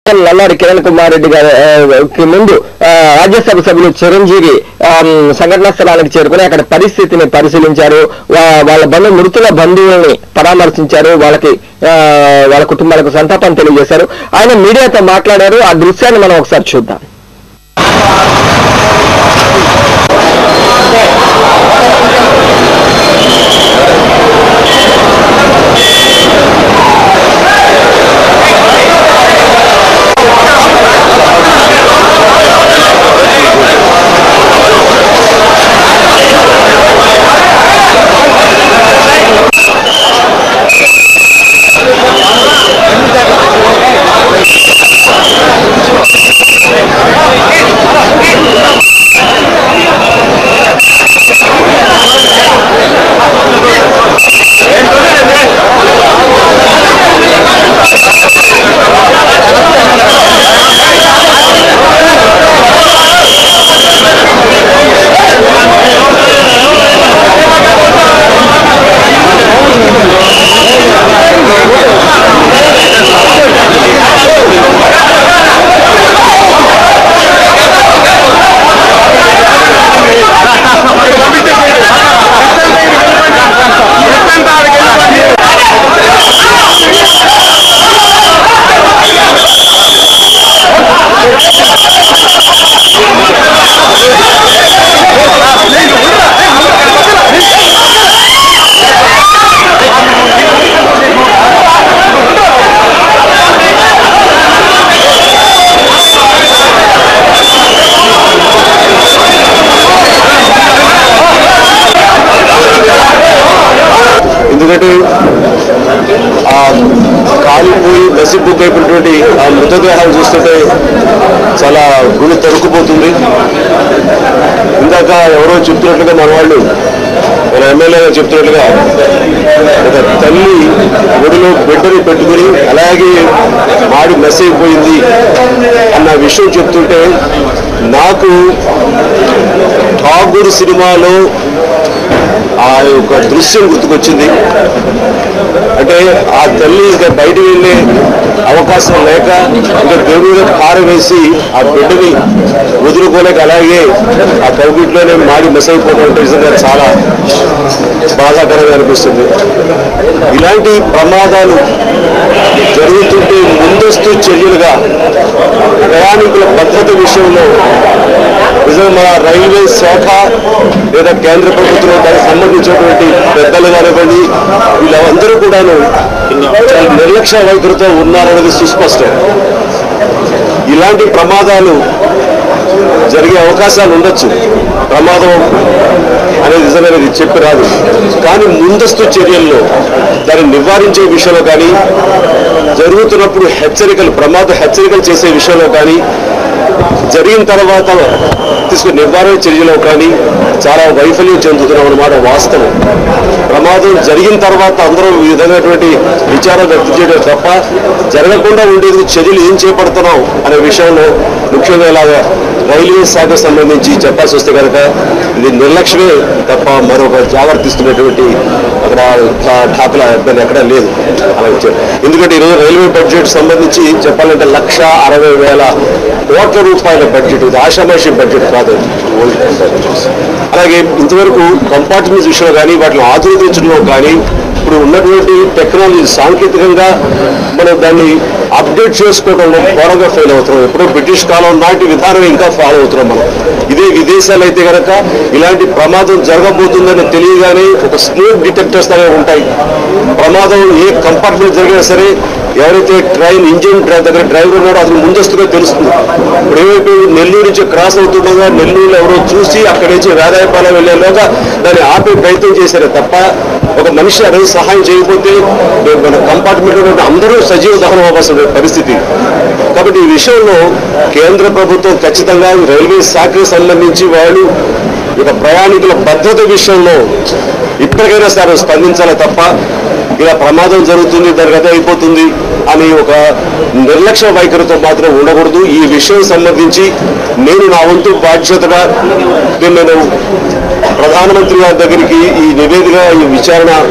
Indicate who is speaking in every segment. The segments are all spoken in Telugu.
Speaker 1: నల్లారి కిరణ్ కుమార్ రెడ్డి గారి ఆ, కి ముందు ఆ, రాజ్యసభ సభ్యులు చిరంజీవి ఆ, సంఘటనా స్థలానికి చేరుకుని అక్కడ పరిస్థితిని పరిశీలించారు వా- వాళ్ళ బంధు మృతుల బంధువుల్ని పరామర్శించారు వాళ్ళకి ఆ, వాళ్ళ కుటుంబాలకు సంతాపం తెలియజేశారు ఆయన మీడియాతో మాట్లాడారు ఆ దృశ్యాన్ని మనం ఒకసారి చూద్దాం
Speaker 2: ఎందుకంటే ఆ కాలిపోయి నసిబుక్ అయిపోయినటువంటి ఆ మృతదేహాలు చూస్తుంటే చాలా గుడి తరుక్కుపోతుంది ఇందాక ఎవరో చెప్తున్నట్లుగా మన వాళ్ళు మన ఎమ్మెల్యే గారు చెప్తున్నట్లుగా ఒక తల్లి ఒడిలో బిడ్డని పెట్టుకుని అలాగే మాడి మెస్ అయిపోయింది అన్న విషయం చెప్తుంటే నాకు ఠాగూర్ సినిమాలో ఆ యొక్క దృశ్యం గుర్తుకొచ్చింది అంటే ఆ తల్లి ఇంకా బయట వెళ్ళే అవకాశం లేక ఇంకా దేవుడి మీద కారం వేసి ఆ బిడ్డని వదులుకోలేక అలాగే ఆ కవిట్లోనే మాడి మిస్ అయిపోవడం అంటే నిజంగా చాలా బాధాకరంగా అనిపిస్తుంది ఇలాంటి ప్రమాదాలు జరుగుతుంటే ముందస్తు చర్యలుగా ప్రయాణికుల భద్రత విషయంలో నిజంగా మన రైల్వే శాఖ లేదా కేంద్ర ప్రభుత్వం దానికి సంబంధించినటువంటి పెద్దలు కానివ్వండి వీళ్ళందరూ కూడాను చాలా నిర్లక్ష్య వైఖరితో ఉన్నారనేది సుస్పష్టం ఇలాంటి ప్రమాదాలు జరిగే అవకాశాలు ఉండొచ్చు ప్రమాదం అనేది నిజమనేది చెప్పి రాదు కానీ ముందస్తు చర్యల్లో దాన్ని నివారించే విషయంలో కానీ జరుగుతున్నప్పుడు హెచ్చరికలు ప్రమాద హెచ్చరికలు చేసే విషయంలో కానీ జరిగిన తర్వాత తీసుకునే నివారణ చర్యలో కానీ చాలా వైఫల్యం చెందుతున్నాం అన్నమాట వాస్తవం ప్రమాదం జరిగిన తర్వాత అందరూ ఈ విధమైనటువంటి విచారం వ్యక్తం చేయడం తప్ప జరగకుండా ఉండేందుకు చర్యలు ఏం చేపడుతున్నాం అనే విషయంలో ముఖ్యంగా ఇలాగా రైల్వే శాఖకు సంబంధించి చెప్పాల్సి వస్తే కనుక ఇది నిర్లక్ష్యమే తప్ప మరొక జాగ్రత్తిస్తున్నటువంటి అక్కడ ఠాకుల ఇబ్బంది ఎక్కడా లేదు అలా ఇచ్చారు ఎందుకంటే ఈరోజు రైల్వే బడ్జెట్ సంబంధించి చెప్పాలంటే లక్ష అరవై వేల కోట్ల రూపాయల బడ్జెట్ ఇది ఆషామాషి బడ్జెట్ కాదు ఓల్డ్ బడ్జెట్స్ అలాగే ఇంతవరకు కంపార్ట్మెంట్స్ విషయంలో కానీ వాటిని ఆధునికించడంలో కానీ ఇప్పుడు ఉన్నటువంటి టెక్నాలజీ సాంకేతికంగా మనం దాన్ని అప్డేట్ చేసుకోవడంలో ఘోరంగా ఫెయిల్ అవుతున్నాం ఎప్పుడో బ్రిటిష్ కాలం నాటి విధానం ఇంకా ఫాలో అవుతున్నాం మనం ఇదే విదేశాలు అయితే కనుక ఇలాంటి ప్రమాదం జరగబోతుందని తెలియగానే ఒక స్మోక్ డిటెక్టర్స్ అనేవి ఉంటాయి ప్రమాదం ఏ కంపార్ట్మెంట్ జరిగినా సరే ఎవరైతే ట్రైన్ ఇంజిన్ డ్రైవ్ దగ్గర డ్రైవర్ ఉన్నాడో అతను ముందస్తుగా తెలుస్తుంది ఇప్పుడు ఏమైతే నెల్లూరు నుంచి క్రాస్ అవుతుండగా నెల్లూరులో ఎవరో చూసి అక్కడి నుంచి వేదాయపాలెం వెళ్ళేలోగా దాన్ని ఆపే ప్రయత్నం చేశారే తప్ప ఒక మనిషి ఆ రోజు సహాయం చేయకపోతే మన కంపార్ట్మెంట్ లో అందరూ సజీవ దహనం అవ్వాల్సిన పరిస్థితి కాబట్టి ఈ విషయంలో కేంద్ర ప్రభుత్వం ఖచ్చితంగా రైల్వే శాఖకు సంబంధించి వాళ్ళు ఇక ప్రయాణికుల భద్రత విషయంలో ఇప్పటికైనా సరే స్పందించాలి తప్ప ఇలా ప్రమాదం జరుగుతుంది దానికి అదే అయిపోతుంది అని ఒక నిర్లక్ష్య వైఖరితో మాత్రం ఉండకూడదు ఈ విషయం సంబంధించి నేను నా వంతు బాధ్యతగా నేను ప్రధానమంత్రి గారి దగ్గరికి ఈ నివేదిక ఈ విచారణ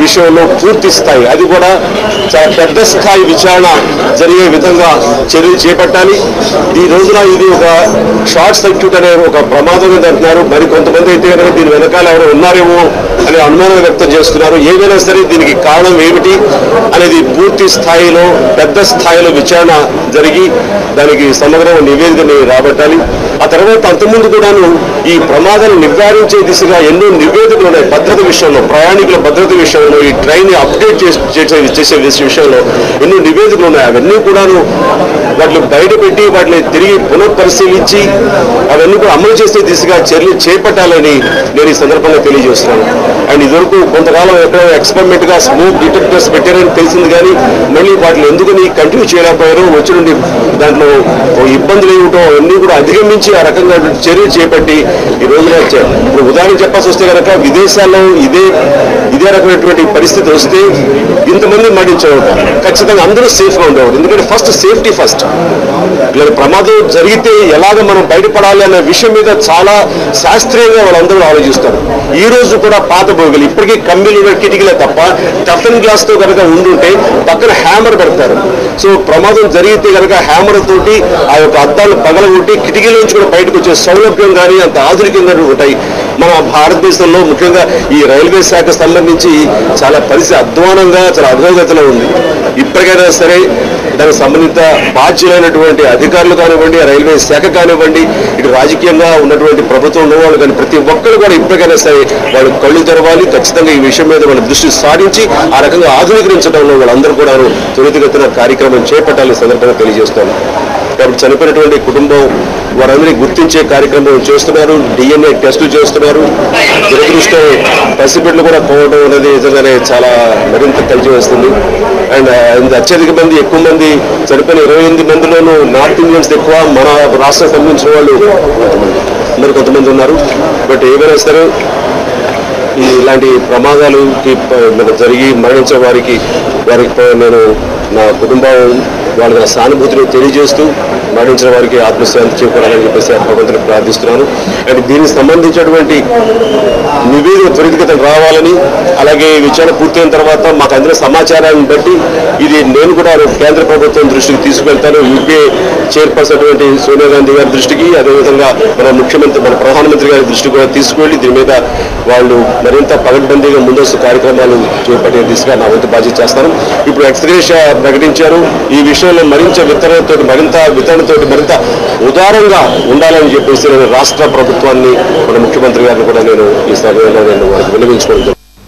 Speaker 2: విషయంలో పూర్తి స్థాయి అది కూడా చాలా పెద్ద స్థాయి విచారణ జరిగే విధంగా చర్యలు చేపట్టాలి ఈ రోజున ఇది ఒక షార్ట్ సర్క్యూట్ అనే ఒక ప్రమాదం మీద అంటున్నారు మరి కొంతమంది అయితే కనుక దీని వెనకాల ఎవరు ఉన్నారేమో అనే అనుమానం వ్యక్తం చేస్తున్నారు ఏదైనా సరే దీనికి కారణం ఏమిటి అనేది పూర్తి స్థాయిలో పెద్ద స్థాయిలో విచారణ జరిగి దానికి సమగ్ర నివేదికని రాబట్టాలి ఆ తర్వాత అంతకుముందు కూడాను ఈ ప్రమాదాన్ని నివారించే దిశగా ఎన్నో నివేదికలు ఉన్నాయి భద్రత విషయంలో ప్రయాణికుల భద్రత విషయంలో ఈ ట్రైన్ ని అప్డేట్ చేసే చేసే- చేసే విషయంలో ఎన్నో నివేదికలు ఉన్నాయి అవన్నీ కూడాను వాటిని బయటపెట్టి వాటిని తిరిగి పునఃపరిశీలించి అవన్నీ కూడా అమలు చేసే దిశగా చర్యలు చేపట్టాలని నేను ఈ సందర్భంగా తెలియజేస్తున్నాను అండ్ ఇదివరకు కొంతకాలం ఎక్కడో ఎక్స్పెరిమెంట్ గా స్మోక్ డిటెక్టర్స్ పెట్టారని తెలిసింది కానీ మళ్ళీ వాటిని ఎందుకని కంటిన్యూ చేయలేకపోయారో వచ్చి నుండి దాంట్లో ఓ ఇబ్బందులు ఏమిటో అవన్నీ కూడా అధిగమించి ఆ రకంగా చర్యలు చేపట్టి ఈ రోజున చే- ఇప్పుడు ఉదాహరణ చెప్పాల్సి వస్తే కనుక విదేశాల్లో ఇదే ఇదే రకమైనటువంటి పరిస్థితి వస్తే ఇంతమంది మరణించేవారు ఖచ్చితంగా అందరూ సేఫ్ గా ఉండేవారు ఎందుకంటే ఫస్ట్ సేఫ్టీ ఫస్ట్ ఇలా ప్రమాదం జరిగితే ఎలాగ మనం బయటపడాలి అనే విషయం మీద చాలా శాస్త్రీయంగా వాళ్ళందరూ ఆలోచిస్తారు ఈ రోజు కూడా పాత భోగులు ఇప్పటికీ కమ్మిలు ఉన్న కిటికీలే తప్ప టఫన్ గ్లాస్ తో కనుక ఉండుంటే పక్కన హ్యామర్ పెడతారు సో ప్రమాదం జరిగితే కనుక హ్యామర్ తోటి ఆ యొక్క అద్దాలు పగలగొట్టి కిటికీల నుంచి కూడా బయటకు వచ్చే సౌలభ్యం కానీ అంత ఆధునికంగా ఉంటాయి మన భారతదేశంలో ముఖ్యంగా ఈ రైల్వే శాఖ సంబంధించి చాలా పరిస్థితి అధ్వానంగా చాలా అధోగతిలో ఉంది ఇప్పటికైనా సరే దానికి సంబంధిత బాధ్యులైనటువంటి అధికారులు కానివ్వండి ఆ రైల్వే శాఖ కానివ్వండి ఇటు రాజకీయంగా ఉన్నటువంటి ప్రభుత్వం ఉన్నవాళ్ళు కానీ ప్రతి ఒక్కరు కూడా ఇప్పటికైనా సరే వాళ్ళు కళ్ళు తెరవాలి ఖచ్చితంగా ఈ విషయం మీద వాళ్ళ దృష్టి సారించి ఆ రకంగా ఆధునీకరించడంలో వాళ్ళందరూ కూడా త్వరితగతిన కార్యక్రమం చేపట్టాలని సందర్భంగా తెలియజేస్తాను కాబట్టి చనిపోయినటువంటి కుటుంబం వారందరినీ గుర్తించే కార్యక్రమం చేస్తున్నారు డిఎన్ఏ టెస్టులు చేస్తున్నారు దురదృష్టం పసిబిడ్డలు కూడా పోవడం అనేది నిజంగానే చాలా మరింత కలిసి వస్తుంది అండ్ ఇంత అత్యధిక మంది ఎక్కువ మంది చనిపోయిన ఇరవై ఎనిమిది మందిలోనూ నార్త్ ఇండియన్స్ ఎక్కువ మన రాష్ట్రం సంబంధించిన వాళ్ళు మరి కొంతమంది ఉన్నారు బట్ ఏమైనా సరే ఈ ఇలాంటి ప్రమాదాలుకి ప- మన జరిగి మరణించిన వారికి వారికి ప- నేను నా కుటుంబం వాళ్ళ సానుభూతిని తెలియజేస్తూ మరణించిన వారికి ఆత్మశాంతి చేకూరాలని చెప్పేసి ఆ భగవంతుని ప్రార్థిస్తున్నాను అండ్ దీనికి సంబంధించినటువంటి నివేదిక త్వరితగతం రావాలని అలాగే ఈ విచారణ పూర్తయిన తర్వాత మాకు అందిన సమాచారాన్ని బట్టి ఇది నేను కూడా కేంద్ర ప్రభుత్వం దృష్టికి తీసుకెళ్తాను యూపీఏ చైర్పర్సన్ అటువంటి సోనియా గాంధీ గారి దృష్టికి అదేవిధంగా మన ముఖ్యమంత్రి మన ప్రధానమంత్రి గారి దృష్టికి కూడా తీసుకువెళ్ళి దీని మీద వాళ్ళు మరింత పగడ్బందీగా ముందస్తు కార్యక్రమాలు చేపట్టే దిశగా నా వంతు బాధ్యత చేస్తాను ఇప్పుడు ఎక్స్గ్రేష ప్రకటించారు ఈ విషయంలో మరింత వితరణతో మరింత వితరణతో మరింత ఉదారంగా ఉండాలని చెప్పేసి నేను రాష్ట్ర ప్రభుత్వాన్ని మన ముఖ్యమంత్రి గారిని కూడా నేను ఈ సమయంలో నేను వారికి విన్నవించుకోవడం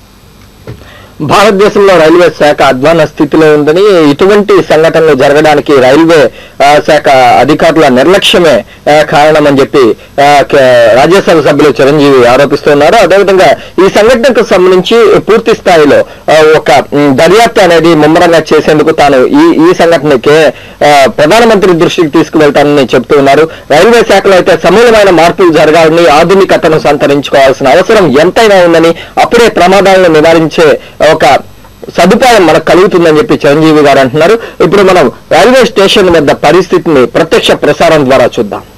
Speaker 1: భారతదేశంలో రైల్వే శాఖ అధ్వాన స్థితిలో ఉందని ఇటువంటి సంఘటనలు జరగడానికి రైల్వే ఆ, శాఖ అధికారుల నిర్లక్ష్యమే ఆ, కారణమని చెప్పి ఆ, క- రాజ్యసభ సభ్యులు చిరంజీవి ఆరోపిస్తున్నారు అదేవిధంగా ఈ సంఘటనకు సంబంధించి పూర్తి స్థాయిలో ఆ, ఒక మ్, దర్యాప్తు అనేది ముమ్మరంగా చేసేందుకు తాను ఈ ఈ సంఘటనకి ఆ, ప్రధానమంత్రి దృష్టికి తీసుకువెళ్తానని చెప్తూ ఉన్నారు రైల్వే శాఖలో అయితే సమూలమైన మార్పులు జరగాలని ఆధునికతను సంతరించుకోవాల్సిన అవసరం ఎంతైనా ఉందని అప్పుడే ప్రమాదాలను నివారించే ఒక సదుపాయం మనకు కలుగుతుందని చెప్పి చిరంజీవి గారు అంటున్నారు ఇప్పుడు మనం రైల్వే స్టేషన్ వద్ద పరిస్థితిని ప్రత్యక్ష ప్రసారం ద్వారా చూద్దాం